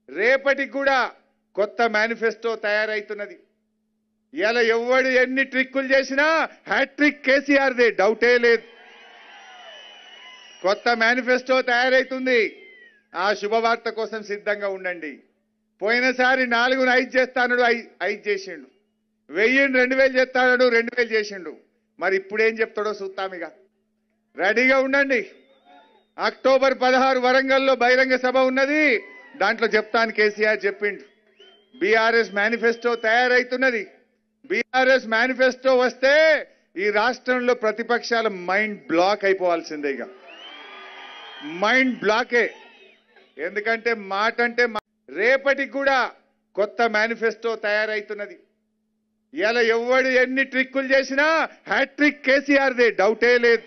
రేపటికి కూడా కొత్త మేనిఫెస్టో తయారైతున్నది ఇలా ఎవడు ఎన్ని ట్రిక్కులు చేసినా హ్యాట్రిక్ కేసీఆర్దే డౌటే లేదు కొత్త మేనిఫెస్టో తయారైతుంది ఆ శుభవార్త కోసం సిద్ధంగా ఉండండి పోయినసారి నాలుగును ఐదు చేస్తాడు ఐదు చేసిండు వెయ్యిని రెండు వేలు చేస్తాడు రెండు వేలు చేసిండు మరి ఇప్పుడు ఏం చెప్తాడో చూస్తామిగా రెడీగా ఉండండి అక్టోబర్ పదహారు వరంగల్లో బహిరంగ సభ ఉన్నది దాంట్లో చెప్తాను కేసీఆర్ చెప్పిండు బీఆర్ఎస్ మేనిఫెస్టో తయారైతున్నది బీఆర్ఎస్ మేనిఫెస్టో వస్తే ఈ రాష్ట్రంలో ప్రతిపక్షాల మైండ్ బ్లాక్ అయిపోవాల్సిందే ఇక మైండ్ బ్లాకే ఎందుకంటే మాట అంటే మా- రేపటికి కూడా కొత్త మేనిఫెస్టో తయారైతున్నది ఇలా ఎవడు ఎన్ని ట్రిక్కులు చేసినా హ్యాట్రిక్ కేసీఆర్దే డౌటే లేదు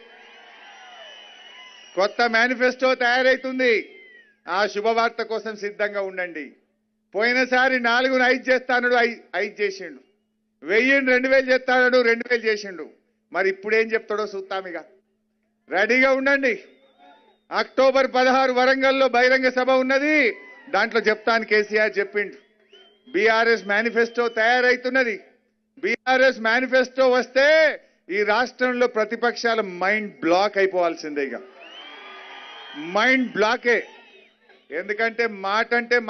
కొత్త మేనిఫెస్టో తయారైతుంది ఆ శుభవార్త కోసం సిద్ధంగా ఉండండి పోయినసారి నాలుగును ఐదు చేస్తాడు ఐదు చేసిండు వెయ్యిని రెండు వేలు చేస్తాడు రెండు వేలు చేసిండు మరి ఇప్పుడు ఏం చెప్తాడో చూస్తామిగా రెడీగా ఉండండి అక్టోబర్ పదహారు వరంగల్లో బహిరంగ సభ ఉన్నది దాంట్లో చెప్తాను కేసీఆర్ చెప్పిండు బీఆర్ఎస్ మేనిఫెస్టో తయారైతున్నది బీఆర్ఎస్ మేనిఫెస్టో వస్తే ఈ రాష్ట్రంలో ప్రతిపక్షాల మైండ్ బ్లాక్ అయిపోవాల్సిందే ఇక మైండ్ బ్లాకే ఎందుకంటే మాట అంటే